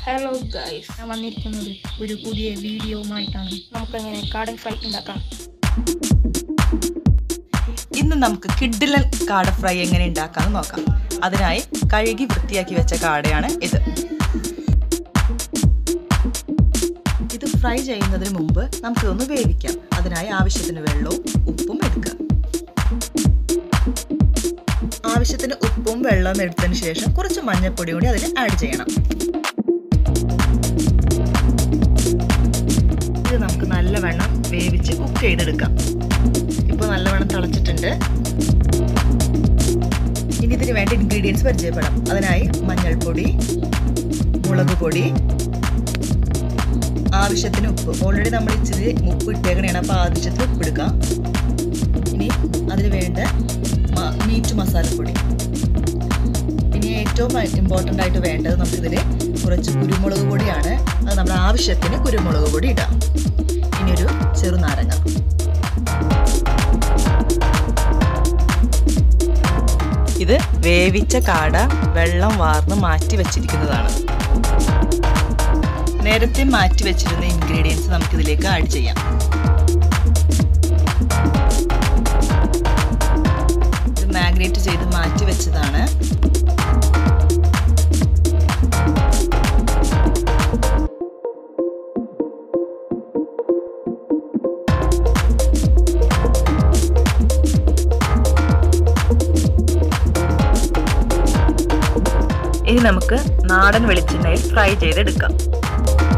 hello guys ഞാൻ വന്നിരിക്കുന്നത് ഒരു പുതിയ വീഡിയോവുമായിട്ടാണ് നമുക്കെങ്ങനെ കാടൻ ഫ്രൈ ഉണ്ടാക്കാം ഇന്ന് നമുക്ക് കിഡിലൻ കാട ഫ്രൈ എങ്ങനെ ഉണ്ടാക്കാമെന്ന് നോക്കാം അതിനായി കഴുകി വൃത്തിയാക്കി വെച്ച കാടയാണ് ഇത് ഇത് ഫ്രൈ ചെയ്യുന്നതിന് മുമ്പ് നമുക്കിതൊന്ന് വേവിക്കാം അതിനായി ആവശ്യത്തിന് വെള്ളവും ഉപ്പും എടുക്കുക ആവശ്യത്തിന് ഉപ്പും വെള്ളവും എടുത്തതിന് ശേഷം കുറച്ച് മഞ്ഞൾപ്പൊടി കൂടി അതിൽ ആഡ് ചെയ്യണം ഇത് നമുക്ക് നല്ലവണ്ണം വേവിച്ച് കുക്ക് ചെയ്തെടുക്കാം ഇപ്പോൾ നല്ലവണ്ണം തിളച്ചിട്ടുണ്ട് ഇനി ഇതിന് വേണ്ട ഇൻഗ്രീഡിയൻസ് പരിചയപ്പെടാം അതിനായി മഞ്ഞൾപ്പൊടി മുളക് പൊടി ആവശ്യത്തിന് ഉപ്പ് ഓൾറെഡി നമ്മൾ ഇച്ചിരി ഉപ്പ് ഇട്ടേക്കണേണ് അപ്പോൾ ആവശ്യത്തിന് ഉപ്പ് എടുക്കാം ഇനി അതിന് വേണ്ട മീറ്റ് മസാലപ്പൊടി ഇനി ഏറ്റവും ഇമ്പോർട്ടൻ്റ് ആയിട്ട് വേണ്ടത് നമുക്കിതിൽ കുറച്ച് കുരുമുളക് പൊടിയാണ് അത് നമ്മുടെ ആവശ്യത്തിന് കുരുമുളക് പൊടി ഇടാം ഇനി ഒരു ചെറുനാരങ്ങ ഇത് വേവിച്ച കാട വെള്ളം വാർന്ന് മാറ്റി വെച്ചിരിക്കുന്നതാണ് നേരത്തെ മാറ്റി വെച്ചിരുന്ന ഇൻഗ്രീഡിയൻസ് നമുക്കിതിലേക്ക് ആഡ് ചെയ്യാം ഇത് മാഗ്നേറ്റ് ചെയ്ത് മാറ്റി വെച്ചതാണ് ഇനി നമുക്ക് നാടൻ വെളിച്ചെണ്ണയിൽ ഫ്രൈ ചെയ്തെടുക്കാം